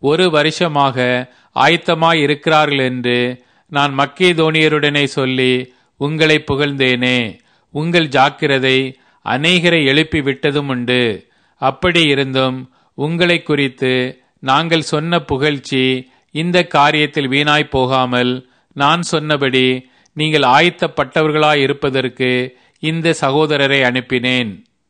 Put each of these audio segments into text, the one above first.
ஒரு வருஷமாக ஆயத்தமாய் இருக்கிறார்கள் என்று நான் மக்கேதோனியருடனே சொல்லி உங்களை புகழ்ந்தேனே உங்கள் ஜாக்கிரதை அநேகரை எழுப்பி விட்டதும் உண்டு அப்படி இருந்தும் உங்களை குறித்து நாங்கள் சொன்ன புகழ்ச்சி இந்த காரியத்தில் வீணாய் போகாமல் நான் சொன்னபடி நீங்கள் ஆயத்தப்பட்டவர்களாய் இருப்பதற்கு இந்த சகோதரரை அனுப்பினேன்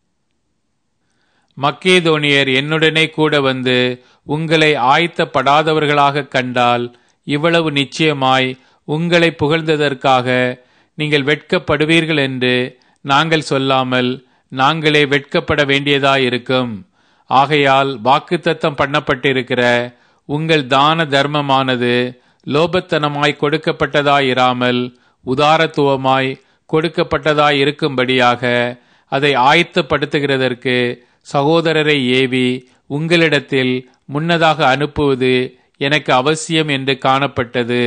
மக்கேதோனியர் என்னுடனே கூட வந்து உங்களை ஆயத்தப்படாதவர்களாக கண்டால் இவ்வளவு நிச்சயமாய் உங்களை புகழ்ந்ததற்காக நீங்கள் வெட்கப்படுவீர்கள் என்று நாங்கள் சொல்லாமல் நாங்களே வெட்கப்பட வேண்டியதாயிருக்கும் ஆகையால் வாக்குத்தத்தம் பண்ணப்பட்டிருக்கிற உங்கள் தான தர்மமானது லோபத்தனமாய் கொடுக்கப்பட்டதாயிராமல் உதாரத்துவமாய் கொடுக்கப்பட்டதாய் இருக்கும்படியாக அதை ஆயத்தப்படுத்துகிறதற்கு சகோதரரை ஏவி உங்களிடத்தில் முன்னதாக அனுப்புவது எனக்கு அவசியம் என்று காணப்பட்டது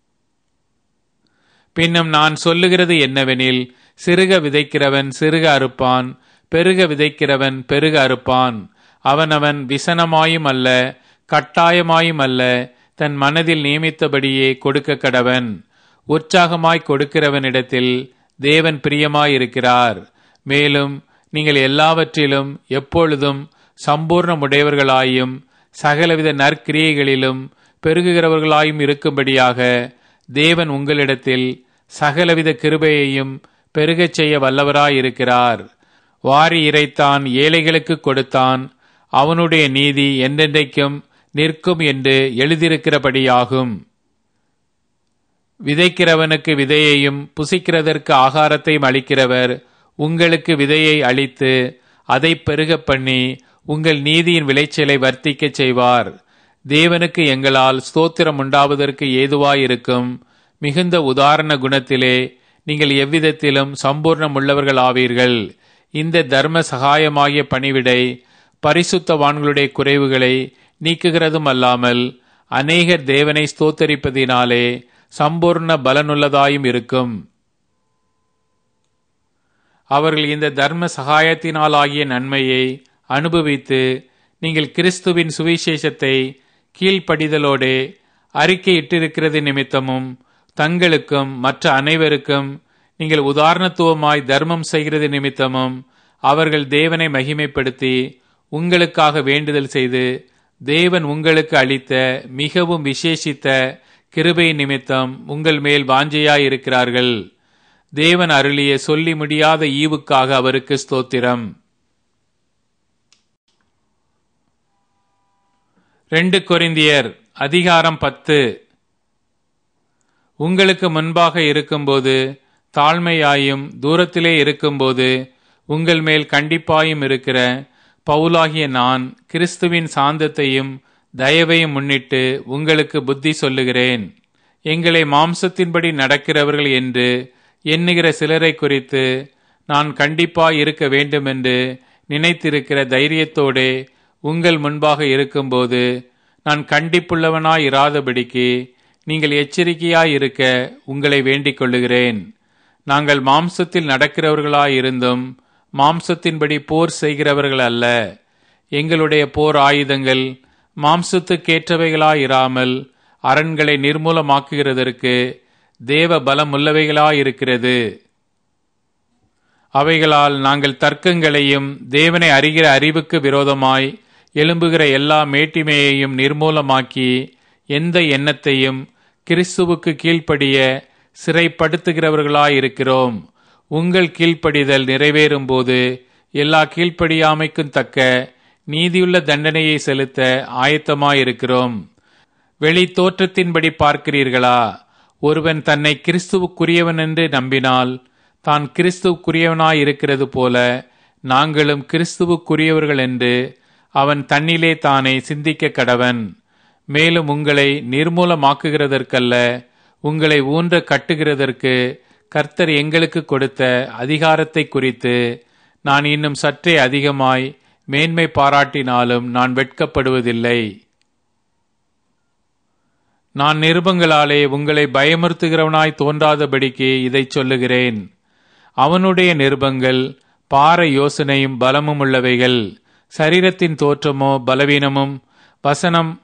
பின்னும் நான் சொல்லுகிறது என்னவெனில் சிறுக விதைக்கிறவன் சிறுக அறுப்பான் பெருக விதைக்கிறவன் பெருக அறுப்பான் அவனவன் விசனமாயும் அல்ல கட்டாயமாயும் அல்ல தன் மனதில் நியமித்தபடியே கொடுக்க கடவன் உற்சாகமாய் கொடுக்கிறவனிடத்தில் தேவன் பிரியமாயிருக்கிறார் மேலும் நீங்கள் எல்லாவற்றிலும் எப்பொழுதும் சம்பூர்ணமுடையவர்களாயும் சகலவித நற்கிரியைகளிலும் பெருகுகிறவர்களாயும் இருக்கும்படியாக தேவன் உங்களிடத்தில் சகலவித கிருபையையும் பெருகச் செய்ய வல்லவராயிருக்கிறார் வாரி இறைத்தான் ஏழைகளுக்கு கொடுத்தான் அவனுடைய நீதி என்றென்றைக்கும் நிற்கும் என்று எழுதியிருக்கிறபடியாகும் விதைக்கிறவனுக்கு விதையையும் புசிக்கிறதற்கு ஆகாரத்தையும் அளிக்கிறவர் உங்களுக்கு விதையை அளித்து அதை பெருகப் பண்ணி உங்கள் நீதியின் விளைச்சலை வர்த்திக்கச் செய்வார் தேவனுக்கு எங்களால் ஸ்தோத்திரம் உண்டாவதற்கு ஏதுவாயிருக்கும் மிகுந்த உதாரண குணத்திலே நீங்கள் எவ்விதத்திலும் சம்பூர்ணம் உள்ளவர்கள் ஆவீர்கள் இந்த தர்ம சகாயமாகிய பணிவிடை பரிசுத்தவான்களுடைய குறைவுகளை நீக்குகிறதும் அல்லாமல் அநேகர் தேவனை ஸ்தோத்தரிப்பதினாலே சம்பூர்ண பலனுள்ளதாயும் இருக்கும் அவர்கள் இந்த தர்ம சகாயத்தினாலாகிய நன்மையை அனுபவித்து நீங்கள் கிறிஸ்துவின் சுவிசேஷத்தை கீழ்ப்படிதலோடே அறிக்கையிட்டிருக்கிறது நிமித்தமும் தங்களுக்கும் மற்ற அனைவருக்கும் நீங்கள் உதாரணத்துவமாய் தர்மம் செய்கிறது நிமித்தமும் அவர்கள் தேவனை மகிமைப்படுத்தி உங்களுக்காக வேண்டுதல் செய்து தேவன் உங்களுக்கு அளித்த மிகவும் விசேஷித்த கிருபை நிமித்தம் உங்கள் மேல் வாஞ்சையாயிருக்கிறார்கள் தேவன் அருளிய சொல்லி முடியாத ஈவுக்காக அவருக்கு ஸ்தோத்திரம் ரெண்டு கொரிந்தியர் அதிகாரம் பத்து உங்களுக்கு முன்பாக இருக்கும்போது தாழ்மையாயும் தூரத்திலே இருக்கும்போது உங்கள் மேல் கண்டிப்பாயும் இருக்கிற பவுலாகிய நான் கிறிஸ்துவின் சாந்தத்தையும் தயவையும் முன்னிட்டு உங்களுக்கு புத்தி சொல்லுகிறேன் எங்களை மாம்சத்தின்படி நடக்கிறவர்கள் என்று எண்ணுகிற சிலரை குறித்து நான் கண்டிப்பாய் இருக்க வேண்டுமென்று நினைத்திருக்கிற தைரியத்தோடே உங்கள் முன்பாக இருக்கும்போது நான் கண்டிப்புள்ளவனாய் இராதபடிக்கு நீங்கள் எச்சரிக்கையாய் இருக்க உங்களை வேண்டிக் கொள்ளுகிறேன் நாங்கள் மாம்சத்தில் நடக்கிறவர்களாயிருந்தும் மாம்சத்தின்படி போர் செய்கிறவர்கள் அல்ல எங்களுடைய போர் ஆயுதங்கள் மாம்சத்துக்கேற்றவைகளாயிராமல் அரண்களை நிர்மூலமாக்குகிறதற்கு தேவ பலம் உள்ளவைகளாயிருக்கிறது அவைகளால் நாங்கள் தர்க்கங்களையும் தேவனை அறிகிற அறிவுக்கு விரோதமாய் எழும்புகிற எல்லா மேட்டிமையையும் நிர்மூலமாக்கி எந்த எண்ணத்தையும் கிறிஸ்துவுக்கு கீழ்ப்படிய சிறைப்படுத்துகிறவர்களாயிருக்கிறோம் உங்கள் கீழ்ப்படிதல் நிறைவேறும்போது எல்லா கீழ்ப்படியாமைக்கும் தக்க நீதியுள்ள தண்டனையை செலுத்த ஆயத்தமாயிருக்கிறோம் வெளி தோற்றத்தின்படி பார்க்கிறீர்களா ஒருவன் தன்னை கிறிஸ்துவுக்குரியவன் என்று நம்பினால் தான் கிறிஸ்துவுக்குரியவனாய் இருக்கிறது போல நாங்களும் கிறிஸ்துவுக்குரியவர்கள் என்று அவன் தன்னிலே தானே சிந்திக்க கடவன் மேலும் உங்களை நிர்மூலமாக்குகிறதற்கல்ல உங்களை ஊன்ற கட்டுகிறதற்கு கர்த்தர் எங்களுக்கு கொடுத்த அதிகாரத்தை குறித்து நான் இன்னும் சற்றே அதிகமாய் மேன்மை பாராட்டினாலும் நான் வெட்கப்படுவதில்லை நான் நிருபங்களாலே உங்களை பயமுறுத்துகிறவனாய் தோன்றாதபடிக்கு இதை சொல்லுகிறேன் அவனுடைய நிருபங்கள் பார யோசனையும் பலமும் உள்ளவைகள் சரீரத்தின் தோற்றமோ பலவீனமும் வசனம்